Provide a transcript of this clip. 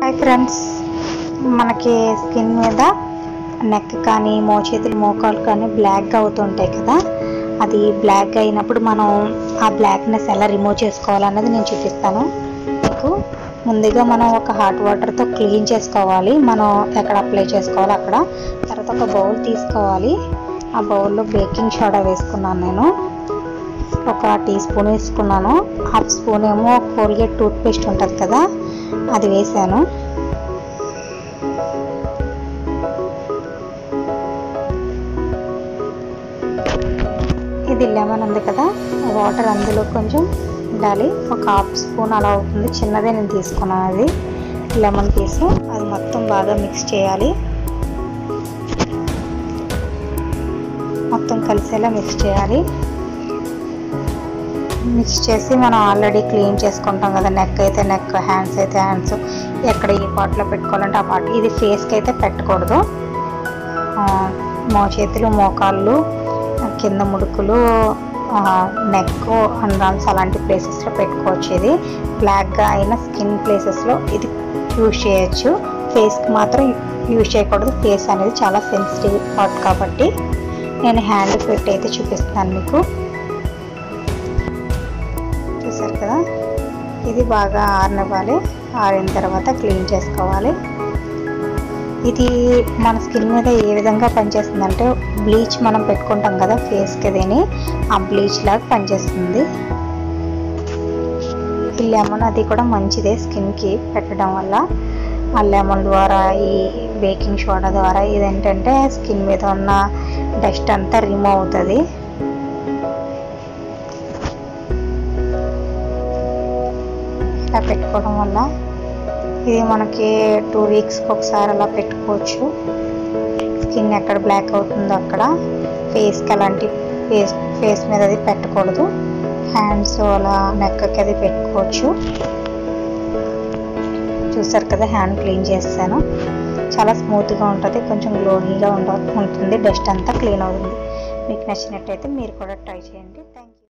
hi friends మనకి skin మీద neck కానీ మోచేతులు మోకాలు కానీ బ్లాక్గా అవుతుంటాయి కదా అది బ్లాక్ అయినప్పుడు మనం ఆ బ్లాక్నెస్ ఎలా రిమూవ్ చేసుకోవాలన్నది నేను చూపిస్తాను మీకు ముందుగా మనం ఒక హాట్ వాటర్తో క్లీన్ చేసుకోవాలి మనం ఎక్కడ అప్లై చేసుకోవాలి అక్కడ తర్వాత ఒక బౌల్ తీసుకోవాలి ఆ బౌల్లో బేకింగ్ సోడా వేసుకున్నాను నేను ఒక టీ స్పూన్ వేసుకున్నాను హాఫ్ స్పూన్ ఏమో కోల్గేట్ టూత్ పేస్ట్ ఉంటుంది కదా అది వేసాను ఇది లెమన్ ఉంది కదా వాటర్ అందులో కొంచెం ఉండాలి ఒక హాఫ్ స్పూన్ అలా అవుతుంది చిన్నదే నేను తీసుకున్నాను అది లెమన్ పీస్ అది మొత్తం బాగా మిక్స్ చేయాలి మొత్తం కలిసేలా మిక్స్ చేయాలి మిక్స్ చేసి మనం ఆల్రెడీ క్లీన్ చేసుకుంటాం కదా నెక్ అయితే నెక్ హ్యాండ్స్ అయితే హ్యాండ్స్ ఎక్కడ ఏ పార్ట్లో పెట్టుకోవాలంటే ఆ పార్ట్ ఇది ఫేస్కి అయితే పెట్టకూడదు ఆ, మో చేతులు మోకాళ్ళు కింద ముడుకులు నెక్ అండ్రాన్స్ అలాంటి ప్లేసెస్లో పెట్టుకోవచ్చు ఇది బ్లాక్గా అయిన స్కిన్ ప్లేసెస్లో ఇది యూజ్ చేయొచ్చు ఫేస్కి మాత్రం యూజ్ చేయకూడదు ఫేస్ అనేది చాలా సెన్సిటివ్ పార్ట్ కాబట్టి నేను హ్యాండ్ పెట్టి అయితే చూపిస్తాను మీకు చూసారు కదా ఇది బాగా ఆరనివ్వాలి ఆరిన తర్వాత క్లీన్ చేసుకోవాలి ఇది మన స్కిన్ మీద ఏ విధంగా పనిచేస్తుంది బ్లీచ్ మనం పెట్టుకుంటాం కదా ఫేస్కి అదేని ఆ బ్లీచ్ లాగా పనిచేస్తుంది ఈ లెమన్ అది కూడా మంచిదే స్కిన్కి పెట్టడం వల్ల ఆ లెమన్ ద్వారా ఈ బేకింగ్ సోడా ద్వారా ఇదేంటంటే స్కిన్ మీద ఉన్న డస్ట్ అంతా రిమూవ్ అవుతుంది ఇలా పెట్టుకోవడం వల్ల ఇది మనకి టూ వీక్స్కి ఒకసారి అలా పెట్టుకోవచ్చు స్కిన్ ఎక్కడ బ్లాక్ అవుతుందో అక్కడ ఫేస్కి అలాంటి ఫేస్ ఫేస్ మీద అది పెట్టకూడదు హ్యాండ్స్ అలా నెక్కకి అది పెట్టుకోవచ్చు చూసారు కదా హ్యాండ్ క్లీన్ చేస్తాను చాలా స్మూత్గా ఉంటుంది కొంచెం గ్లోయింగ్గా ఉండ ఉంటుంది డస్ట్ అంతా క్లీన్ అవుతుంది మీకు నచ్చినట్టయితే మీరు కూడా ట్రై చేయండి థ్యాంక్ యూ